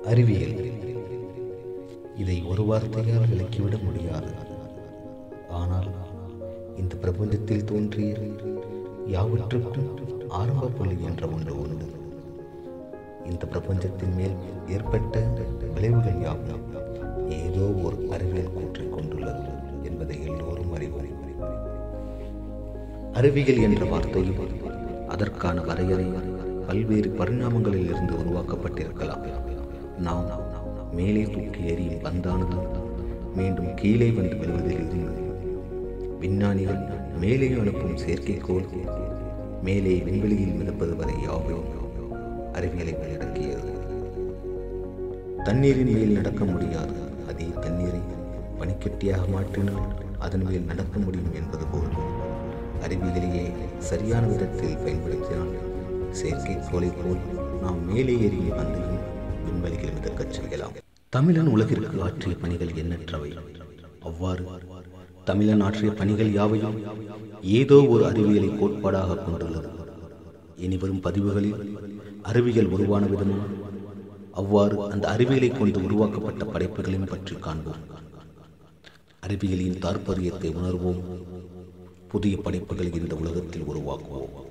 அறிவியல் இதை ஒரு வார்த்தையால் விளக்கிவிட முடியாது ஆனால் இந்த பிரபஞ்சத்தில் தோன்றிய யாவற்றுக்கும் ஆரம்ப புள்ளி என்ற ஒன்று உண்டு இந்த பிரபஞ்சத்தின் மேல் ஏற்பட்ட விளைவுகள் யாவும் ஏதோ ஒரு அறிவியல் கூற்றைக் கொண்டுள்ளது என்பதை எல்லோரும் அறிவோம் அறிவியல் என்ற வார்த்தையும் அதற்கான வரையறை பல்வேறு பரிணாமங்களில் இருந்து உருவாக்கப்பட்டிருக்கலாம் நாம் மேலே தூக்கி எறியும் பந்தானது மீண்டும் கீழே வந்து விழுவதில் இருந்து விஞ்ஞானிகள் மேலே அனுப்பும் செயற்கைக்கோள் மேலே விண்வெளியில் மிதப்பது வரை யாவையும் அறிவியலை உள்ளடக்கியது தண்ணீரின் மேல் நடக்க முடியாது அதே தண்ணீரை பனிக்கட்டியாக மாற்றினால் அதன் மேல் நடக்க முடியும் என்பது போல் அறிவியலையே சரியான விதத்தில் பயன்படுத்தினால் செயற்கைக்கோளை போல் நாம் மேலே எறியும் பந்தையும் விண்வெளியில் மிதக்கச் செய்யலாம் தமிழன் உலகிற்கு ஆற்றிய பணிகள் எண்ணற்றவை அவ்வாறு தமிழன் ஆற்றிய பணிகள் யாவையும் ஏதோ ஒரு அறிவியலை கோட்பாடாக கொண்டுள்ளது இனிவரும் பதிவுகளில் அறிவியல் உருவான விதமும் அவ்வாறு அந்த அறிவியலை கொண்டு உருவாக்கப்பட்ட படைப்புகளையும் பற்றி காண்போம் அறிவியலின் தாற்பரியத்தை உணர்வோம் புதிய படைப்புகளை இந்த உலகத்தில் உருவாக்குவோம்